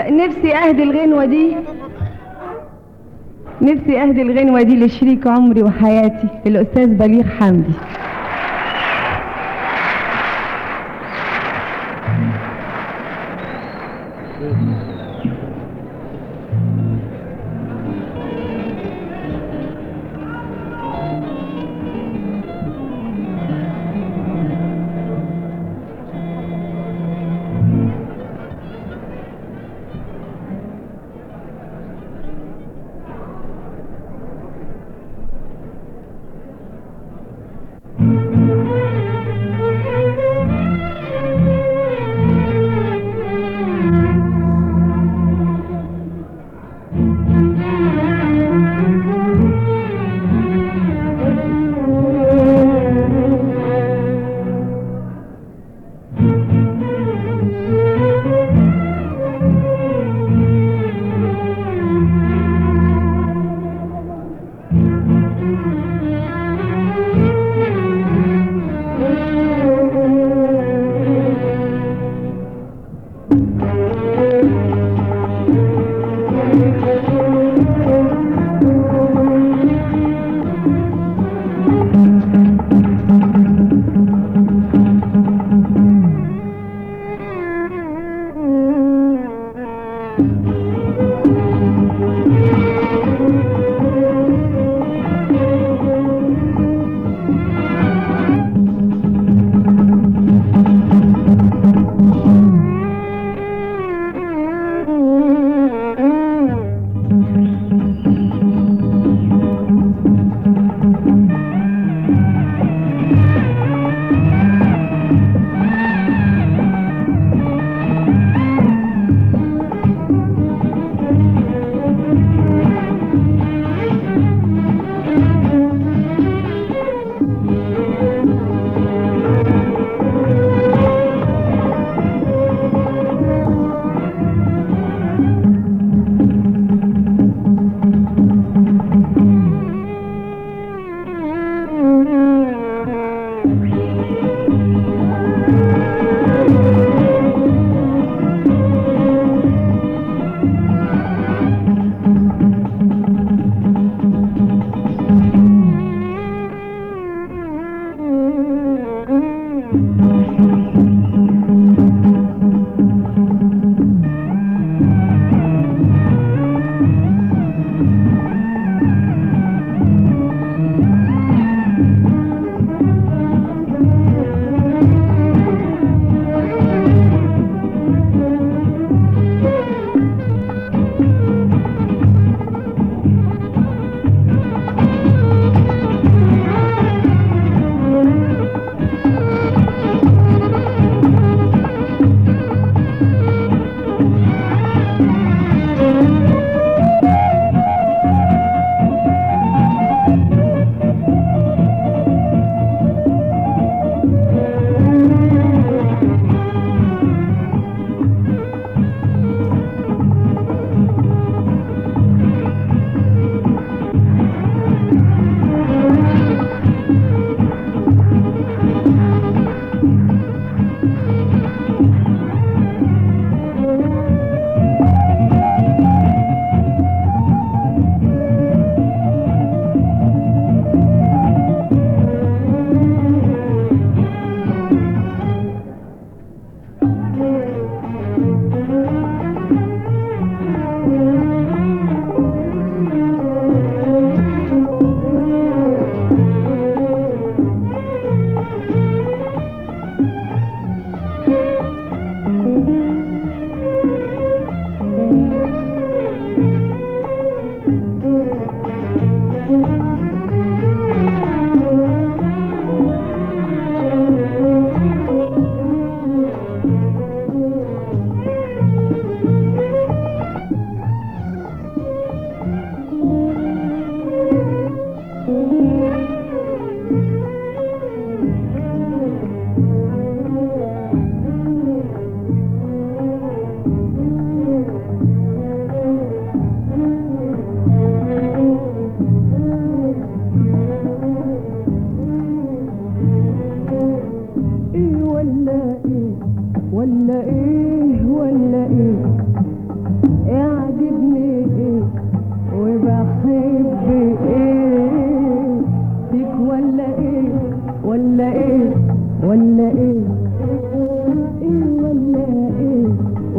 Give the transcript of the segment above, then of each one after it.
نفسي اهدي الغنوة دي نفسي اهدي الغنوة دي لشريك عمري وحياتي الاستاذ بليغ حمدي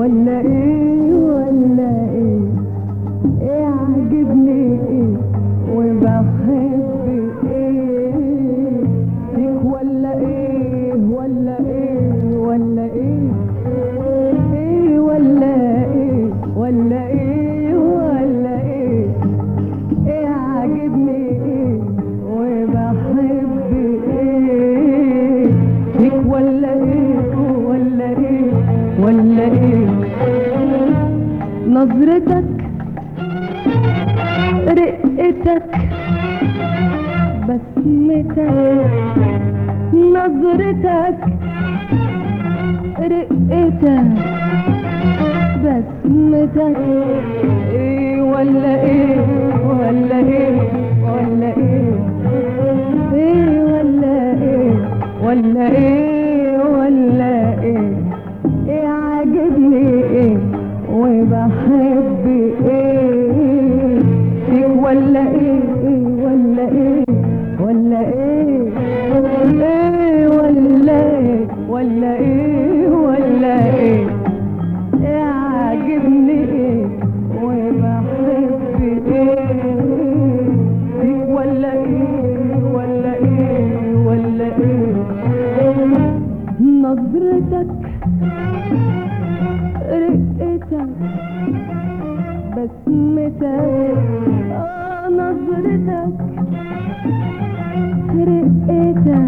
ولا ايه ولا ايه ايه عاجبني ايه وبحب ايه فيك ولا ايه ولا ايه ولا ايه ايه ولا ايه ولا ايه ولا ايه ايه عاجبني ايه وبحب ايه فيك ولا ايه ولا ايه ولا ايه نظرتك رقتك بسمتك نظرتك رقتك بسمتك ايه ولا ايه ولا ايه ولا ايه ايه ولا ايه ولا ايه ولا ايه ايه عاجبني ايه وبحب ايه فيك ولا ايه إيه ولا ايه ولا ايه ايه ولا ايه ولا ايه ولا ايه ايه عاجبني ايه وبحب ايه فيك ولا ايه ولا ايه ولا ايه نظرتك رقتك بسمتك اه نظرتك رقتك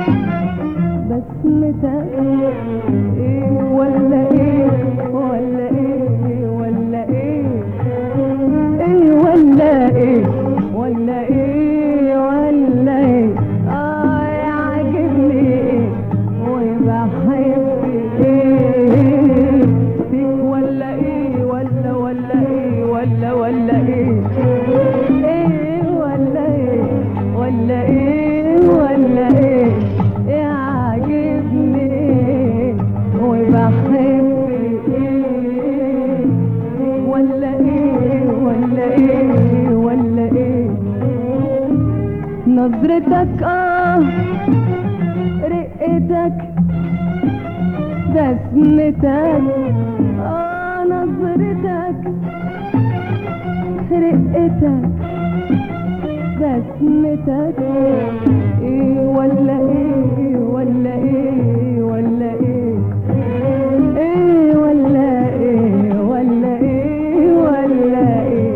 بسمتك ايه ولا ايه ولا ايه ولا ايه ايه ولا ايه ولا ايه ولا ايه اه يعجبني ايه وبحب ايه فيك ولا ايه ولا ولا ايه ولا ولا ايه ايه ولا ايه ولا ايه ولا ايه يعجبني ايه وبحب ايه ولا ايه ولا ايه ولا ايه نظرتك اه رقتك بسمتك اه نظرتك رقتك بسمتك ايه ولا ايه ولا ايه ولا ايه ايه ولا ايه ولا ايه ولا ايه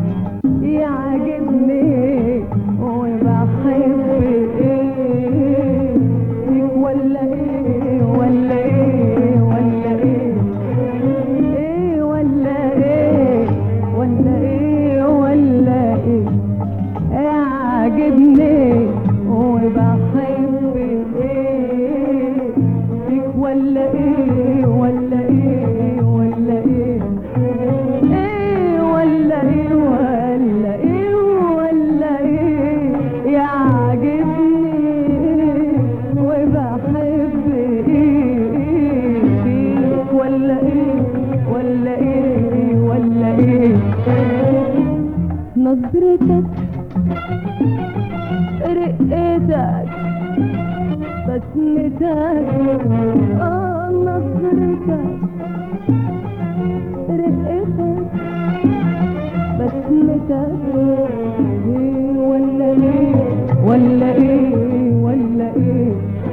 يعجبني وبحب ايه فيك ولا ايه ولا ايه ولا ايه ايه ولا ايه ولا ايه ولا ايه يعجبني وبحب ايه فيك ولا ايه ولا ايه ولا ايه ايه ولا ايه ولا ايه ولا ايه يعجبني وبحب ايه فيك ولا ايه ولا ايه ولا ايه نظرتك رقتك بسمتك اه نظرتك رقتك بسمتك ايه ولا ايه ولا ايه ولا ايه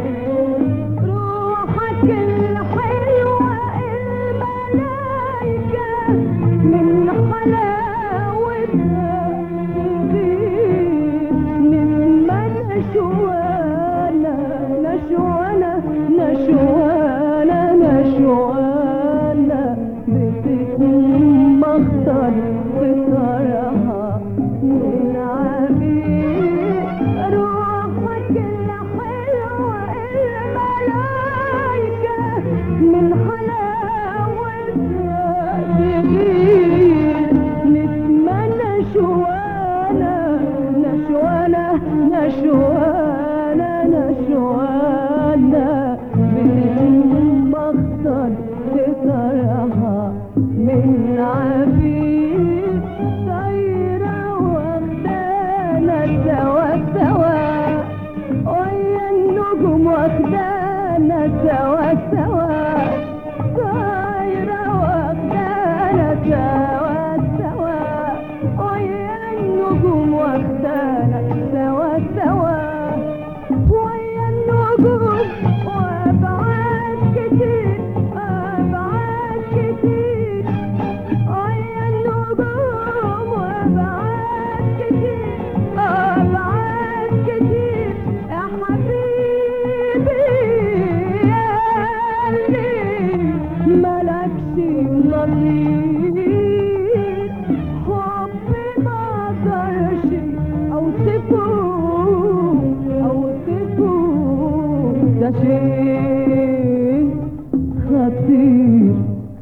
روحك الحلوة الملايكة من حلاوتها تغير مما نشوانا نشوانا نشوانا نشوانا بتتمخضر بطرها من عبيد روحك الحلوة الملايكة من حلاوتها تغير نتمنى شوانا نشوانا نشوانا نشوانا بتتمخضر بطرها من عبيد طايرة واخدانا سوا سوا ويا النجوم واخدانا سوا سوا طايرة نظير حبي ما اقدرش اوصفه اوصفه ده شيء خطير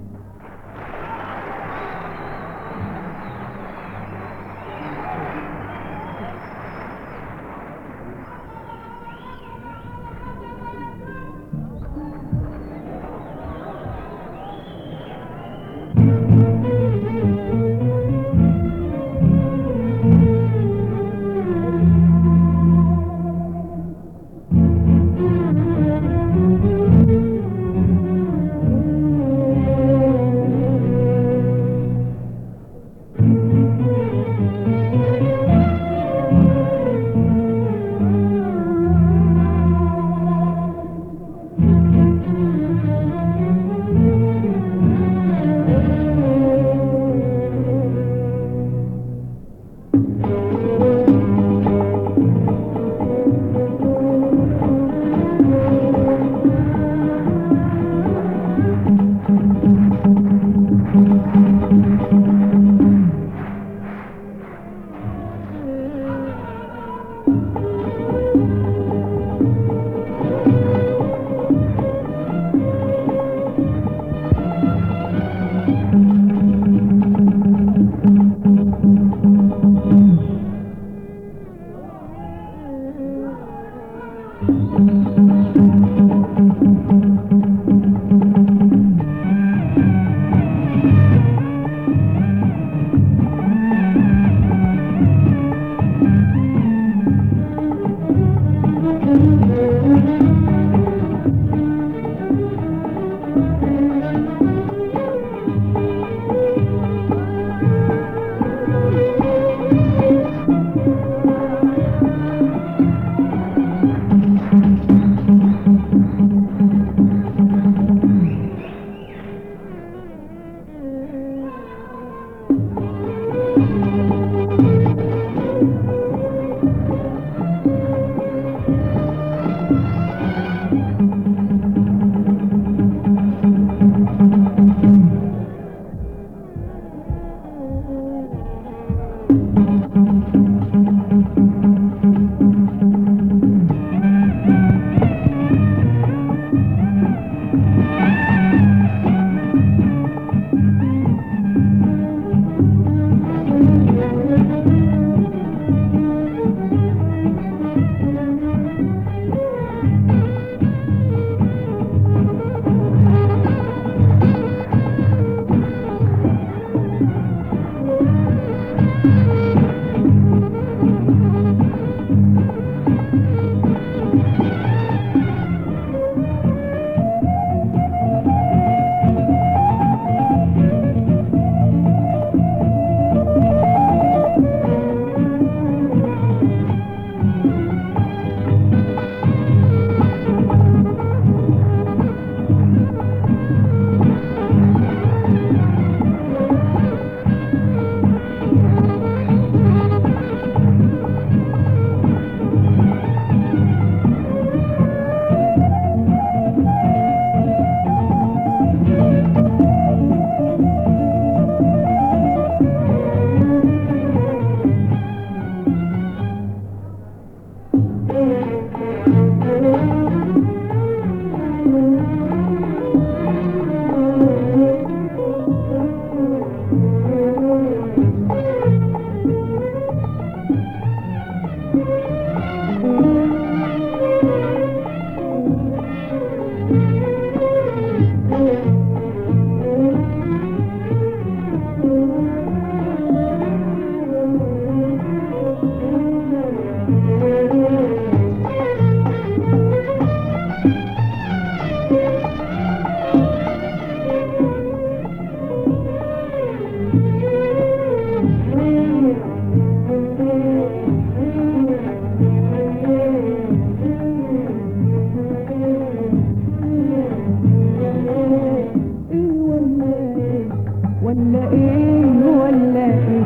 ايه ولا ايه ولا ايه ولا ايه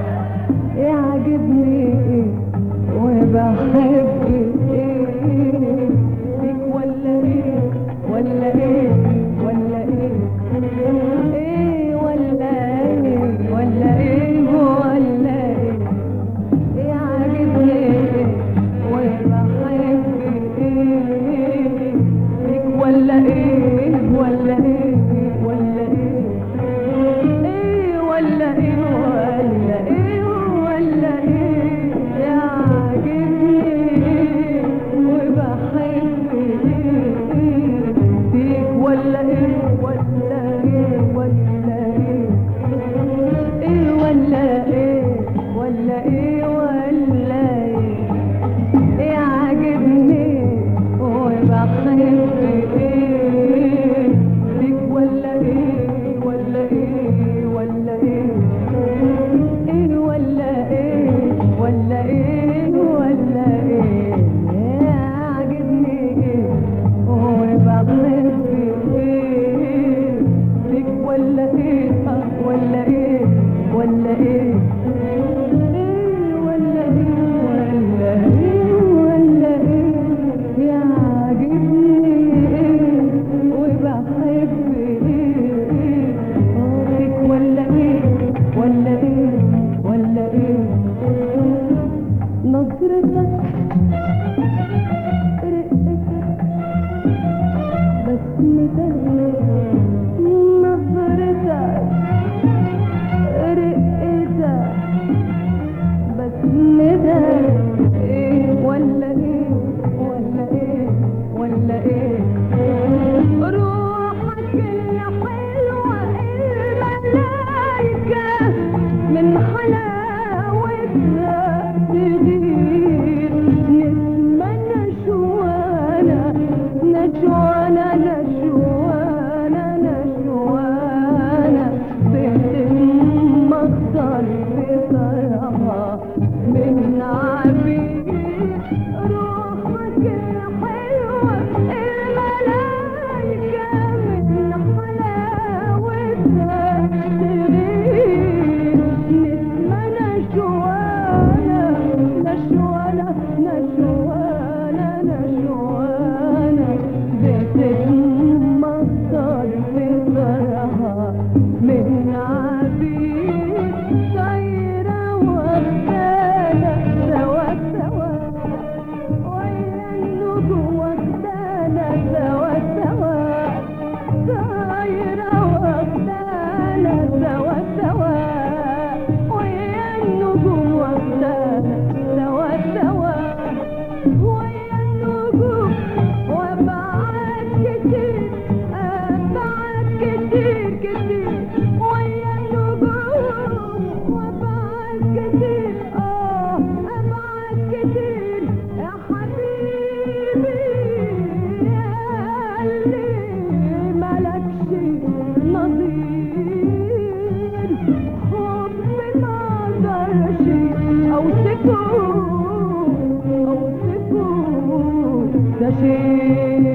ايه عاجبني ايه وبحب ايه فيك ولا ايه ولا ايه ولا ايه ولا ايه آه، ولا ايه ولا ايه إيه ولا ايه ولا ايه ولا ايه يعجبني ايه وبحب ايه آه، فيك ولا ايه ولا ايه ولا ايه نظرتك رقتك بسمتك نظرتك رقتك بسمتك ايه ولا ايه ولا ايه ولا ايه روحك الحلوة الملايكة من حلاوتها تغير نسمة نشوانة نشوانة نشوانة نشوانة بتم اخضر بطرها من عبيد روحك الحلوة الملايكة من حلاوتها تغير نسمة نشوانة نشوانة نشوانة نشوانة بتتمطر بطرها من عبيد طايرة واخدانا سوا سوا ويا النجوم واخدانا سوا سوا طايرة واخدانا سوا سوا ويا النجوم واخدانا سوا سوا ويا النجوم وابعاد كتير ابعاد كتير كتير ويا النجوم وابعاد كتير اه ابعاد كتير يا حبيبي يا اللي ملكش نظير حب ما اقدرش اوصفه اوصفه ده شيء